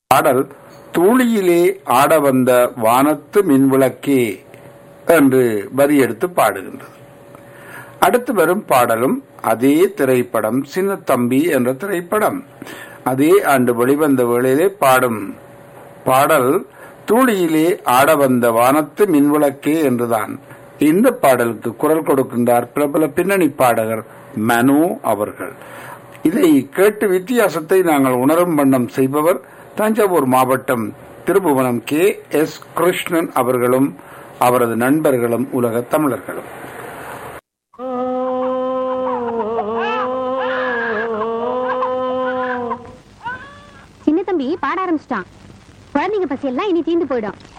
பாடல் தூளியிலே ஆட வந்த வானத்து மின்விளக்கே என்று வரி எடுத்து பாடுகின்றது அடுத்து வரும் பாடலும் அதே திரைப்படம் சின்னத்தம்பி என்ற திரைப்படம் அதே ஆண்டு வெளிவந்த வேளையிலே பாடும் பாடல் தூளியிலே ஆட வந்த வானத்து மின்விளக்கே என்றுதான் இந்த பாடலுக்கு குரல் கொடுக்கின்றார் பிரபல பின்னணி பாடகர் மனு அவர்கள் இதை கேட்டு வித்தியாசத்தை நாங்கள் உணரும் வண்ணம் செய்பவர் தஞ்சாவூர் மாவட்டம் திருபுவனம் கே எஸ் கிருஷ்ணன் அவர்களும் அவரது நண்பர்களும் உலக தமிழர்களும் சின்ன தம்பி பாட ஆரம்பிச்சிட்டான் குழந்தைங்க பசி எல்லாம் இனி தீந்து போயிடும்